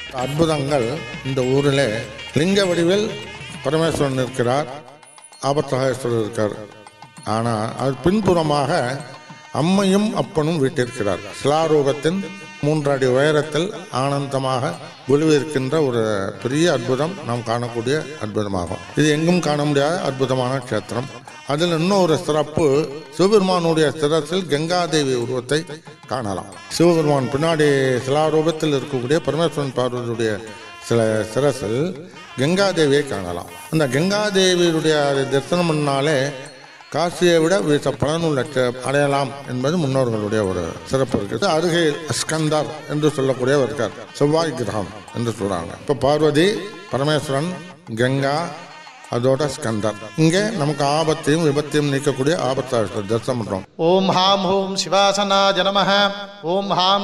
அற்புதங்கள் இந்த ஊரில் லிங்க வடிவில் பரமேஸ்வரன் இருக்கிறார் ஆபத்தகேஸ்வரர் இருக்கார் ஆனால் அது பின்புறமாக அம்மையும் அப்பனும் வீட்டிருக்கிறார் சிலாரூபத்தின் மூன்று அடி உயரத்தில் ஆனந்தமாக ஒளிவிருக்கின்ற ஒரு பெரிய அற்புதம் நாம் காணக்கூடிய அற்புதமாகும் இது எங்கும் காண முடியாத அற்புதமான க்ஷேத்திரம் அதில் இன்னொரு சிறப்பு சிவபெருமானுடைய சிரசில் கங்காதேவி உருவத்தை காணலாம் சிவபெருமான் பின்னாடி சிலாரூபத்தில் இருக்கக்கூடிய பரமேஸ்வரன் பார்வதியுடைய சில சிரசில் கங்காதேவியை காணலாம் அந்த கங்காதேவியுடைய தரிசனம் பண்ணாலே காசியை விட வீச பலனுள்ள ச- அடையலாம் என்பது முன்னோர்களுடைய ஒரு சிறப்பு இருக்குது அருகே ஸ்கந்தர் என்று சொல்லக்கூடியவர் இருக்கார் செவ்வாய் கிரகம் என்று சொல்றாங்க இப்போ பார்வதி பரமேஸ்வரன் கங்கா அதோட ஸ்கந்தர் இங்கே நமக்கு ஆபத்தையும் விபத்தையும் நீக்கக்கூடிய ஆபத்தை தரிசனம் பண்றோம் ஓம் ஹாம் ஹூம் சிவாசனாஜ நம ஓம் ஹாம்